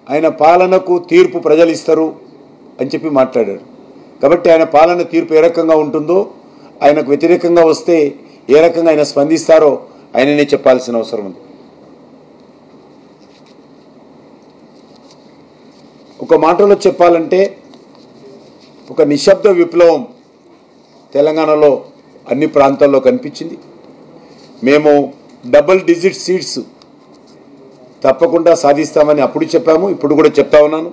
ఆయన పాలనకు తీర్పు ప్రజలు ఇస్తారు అని చెప్పి మాట్లాడాడు కాబట్టి ఆయన పాలన తీర్పు ఏ రకంగా ఉంటుందో ఆయనకు వ్యతిరేకంగా వస్తే ఏ రకంగా ఆయన స్పందిస్తారో ఆయననే చెప్పాల్సిన అవసరం ఉంది ఒక మాటలో చెప్పాలంటే ఒక నిశ్శబ్ద విప్లవం తెలంగాణలో అన్ని ప్రాంతాల్లో కనిపించింది మేము డబుల్ డిజిట్ సీట్స్ తప్పకుండా సాధిస్తామని అప్పుడు చెప్పాము ఇప్పుడు కూడా చెప్తా ఉన్నాను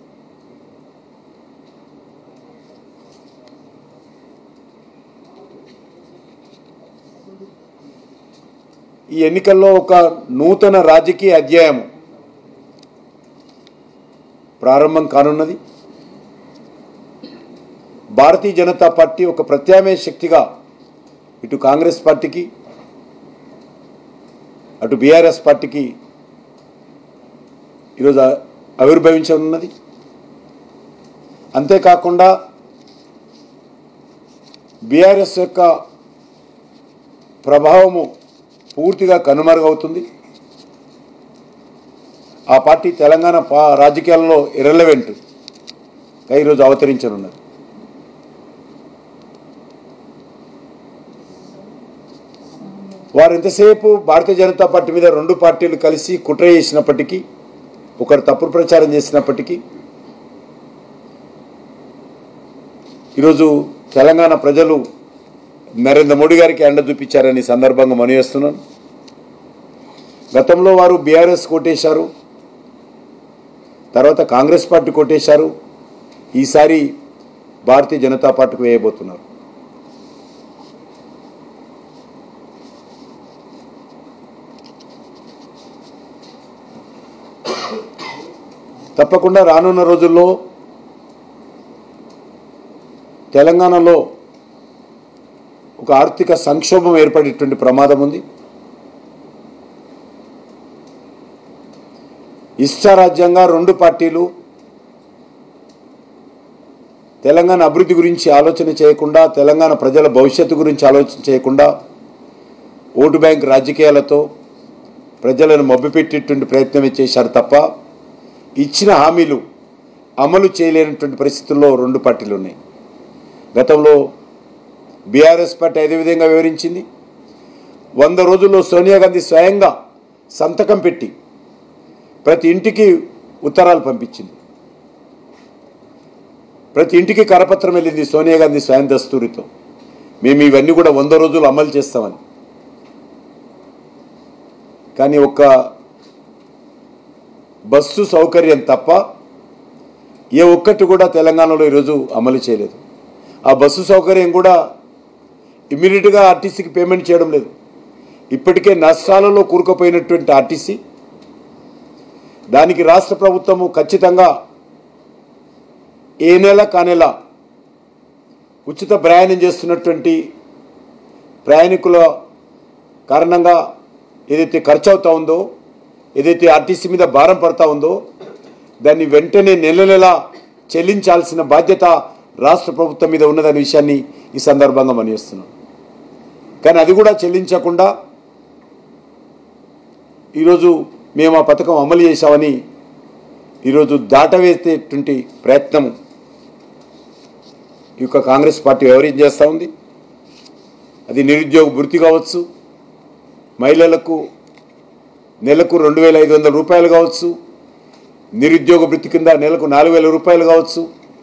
ఈ ఎన్నికల్లో ఒక నూతన రాజకీయ అధ్యాయం ప్రారంభం కానున్నది భారతీయ జనతా పార్టీ ఒక ప్రత్యామ్నాయ శక్తిగా ఇటు కాంగ్రెస్ పార్టీకి అటు బీఆర్ఎస్ పార్టీకి ఈరోజు ఆవిర్భవించనున్నది అంతేకాకుండా బీఆర్ఎస్ యొక్క ప్రభావము పూర్తిగా కనుమరుగవుతుంది ఆ పార్టీ తెలంగాణ పా రాజకీయాల్లో ఇర్రెలవెంట్ ఈరోజు అవతరించనున్నది వారు ఎంతసేపు భారతీయ జనతా పార్టీ మీద రెండు పార్టీలు కలిసి కుట్ర చేసినప్పటికీ ఒకరు తప్పుడు ప్రచారం చేసినప్పటికీ ఈరోజు తెలంగాణ ప్రజలు నరేంద్ర మోడీ గారికి అండ చూపించారని ఈ సందర్భంగా మనవేస్తున్నాను గతంలో వారు బీఆర్ఎస్ కొట్టేశారు తర్వాత కాంగ్రెస్ పార్టీ కొట్టేశారు ఈసారి భారతీయ జనతా పార్టీకి వేయబోతున్నారు తప్పకుండా రానున్న రోజుల్లో తెలంగాణలో ఒక ఆర్థిక సంక్షోభం ఏర్పడేటువంటి ప్రమాదం ఉంది ఇష్టారాజ్యంగా రెండు పార్టీలు తెలంగాణ అభివృద్ధి గురించి ఆలోచన చేయకుండా తెలంగాణ ప్రజల భవిష్యత్తు గురించి ఆలోచన చేయకుండా ఓటు బ్యాంక్ రాజకీయాలతో ప్రజలను మభ్యపెట్టేటువంటి ప్రయత్నమే చేశారు తప్ప ఇచ్చిన హామీలు అమలు చేయలేనటువంటి పరిస్థితుల్లో రెండు పార్టీలు ఉన్నాయి గతంలో బీఆర్ఎస్ పార్టీ అదే విధంగా వివరించింది వంద రోజుల్లో సోనియా గాంధీ స్వయంగా సంతకం పెట్టి ప్రతి ఇంటికి ఉత్తరాలు పంపించింది ప్రతి ఇంటికి కరపత్రం వెళ్ళింది సోనియా గాంధీ స్వయం దస్తూరితో మేము ఇవన్నీ కూడా వంద రోజులు అమలు చేస్తామని కానీ ఒక్క బస్సు సౌకర్యం తప్ప ఏ ఒక్కటి కూడా తెలంగాణలో ఈరోజు అమలు చేయలేదు ఆ బస్సు సౌకర్యం కూడా ఇమ్మీడియట్గా ఆర్టీసీకి పేమెంట్ చేయడం లేదు ఇప్పటికే నష్టాలలో కూరుకుపోయినటువంటి ఆర్టీసీ దానికి రాష్ట్ర ప్రభుత్వము ఖచ్చితంగా ఏ నెల కానెల ఉచిత ప్రయాణం చేస్తున్నటువంటి ప్రయాణికుల కారణంగా ఏదైతే ఖర్చు అవుతా ఉందో ఏదైతే ఆర్టీసీ మీద భారం పడతా ఉందో దాన్ని వెంటనే నెల నెల చెల్లించాల్సిన బాధ్యత రాష్ట్ర ప్రభుత్వం మీద ఉన్నదనే విషయాన్ని ఈ సందర్భంగా మనీస్తున్నాం కానీ అది కూడా చెల్లించకుండా ఈరోజు మేము ఆ పథకం అమలు చేశామని ఈరోజు దాటవేసేటువంటి ప్రయత్నం ఈ యొక్క కాంగ్రెస్ పార్టీ వ్యవహారం చేస్తూ ఉంది అది నిరుద్యోగ వృత్తి కావచ్చు మహిళలకు నెలకు రెండు వేల ఐదు వందల రూపాయలు కావచ్చు నిరుద్యోగ వృత్తి కింద నెలకు నాలుగు వేల రూపాయలు కావచ్చు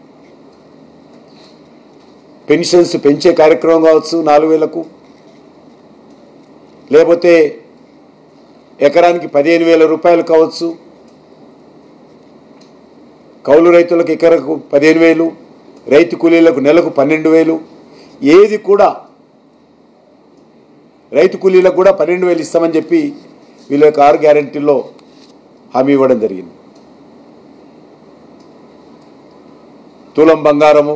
పెన్షన్స్ పెంచే కార్యక్రమం కావచ్చు నాలుగు వేలకు లేకపోతే ఎకరానికి పదిహేను వేల రూపాయలు కావచ్చు కౌలు రైతులకు ఎకరకు పదిహేను వేలు రైతు కూలీలకు నెలకు పన్నెండు వేలు ఏది కూడా రైతు కూలీలకు కూడా పన్నెండు వేలు ఇస్తామని చెప్పి వీళ్ళ యొక్క ఆరు గ్యారంటీల్లో హామీ ఇవ్వడం జరిగింది తులం బంగారము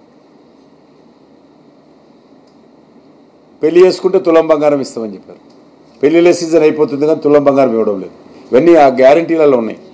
పెళ్లి చేసుకుంటే తులం బంగారం ఇస్తామని చెప్పారు పెళ్లిళ్ళ సీజన్ అయిపోతుంది కానీ తులం బంగారం ఇవ్వడం లేదు ఇవన్నీ ఆ గ్యారంటీలలో ఉన్నాయి